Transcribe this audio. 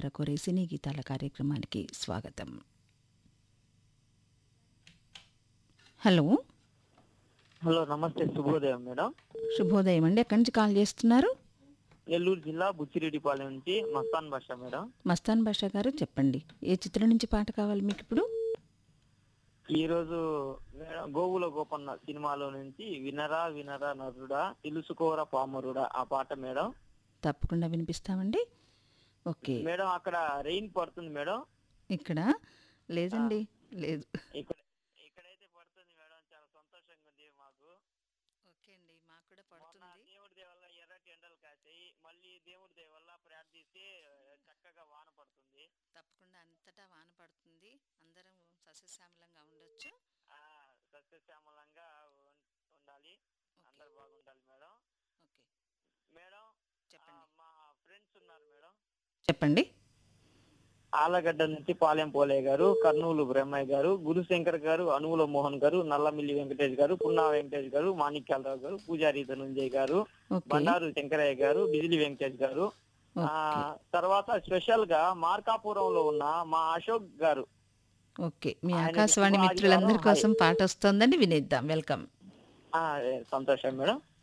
ద్వారా కోరే సినీ గీతాల కార్యక్రమానికి స్వాగతం హలో హలో నమస్తే శుభోదయం మేడం శుభోదయం అండి ఎక్కడి నుంచి కాల్ చేస్తున్నారు నెల్లూరు జిల్లా బుచ్చిరెడ్డిపాలెం నుంచి మస్తాన్ భాష మేడం మస్తాన్ బాషా గారు చెప్పండి ఏ చిత్రం నుంచి పాట కావాలి మీకు ఇప్పుడు ఈ రోజు మేడం గోవుల గోపన్న సినిమాలో నుంచి వినరా వినరా నరుడా తెలుసుకోరా పామరుడా ఆ పాట మేడం తప్పకుండా వినిపిస్తామండి ఓకే మేడం అక్కడ రెయిన్ పడుతుంది మేడం ఇక్కడ లేదండి లేదు ఇక్కడ ఇక్కడైతే పడుతుంది మేడం చాలా సంతోషంగా ఉంది మాకు ఓకే అండి మాకు కూడా మొన్న దేవుడి దయ వల్ల ఎర్రటి ఎండలు కాసాయి మళ్ళీ దేవుడి దయ వల్ల ప్రార్థిస్తే చక్కగా వాన పడుతుంది తప్పకుండా అంతటా వాన పడుతుంది అందరం సస్యశ్యామలంగా ఉండొచ్చు ఆ సస్యశ్యామలంగా ఉం- ఉండాలి అందరు బాగుండాలి మేడం ఓకే మేడం ఆ, చెప్పండి మా ఫ్రెండ్స్ ఉన్నారు మేడం చెప్పండి ఆలగడ్డ నుంచి పాలెం పోలే గారు కర్నూలు బ్రహ్మయ్య గారు గురుశంకర్ గారు అనువుల మోహన్ గారు నల్లమిల్లి వెంకటేష్ గారు పున్నా వెంకటేష్ గారు మాణిక్యాలరావు గారు పూజారి ధనుంజయ్ గారు ఓకే బండారు శంకరయ్య గారు బిజిలి వెంకటేష్ గారు ఆ ఓకే తర్వాత స్పెషల్ గా మార్కాపురంలో ఉన్న మా అశోక్ గారు ఓకే మీ ఆయన ఆకాశవాణి శుభ మిత్రులందరి ఆదివారం కోసం పాట వస్తుందండి వినేద్దాం వెల్కమ్ ఆ, ఏ, సంతోషం మేడం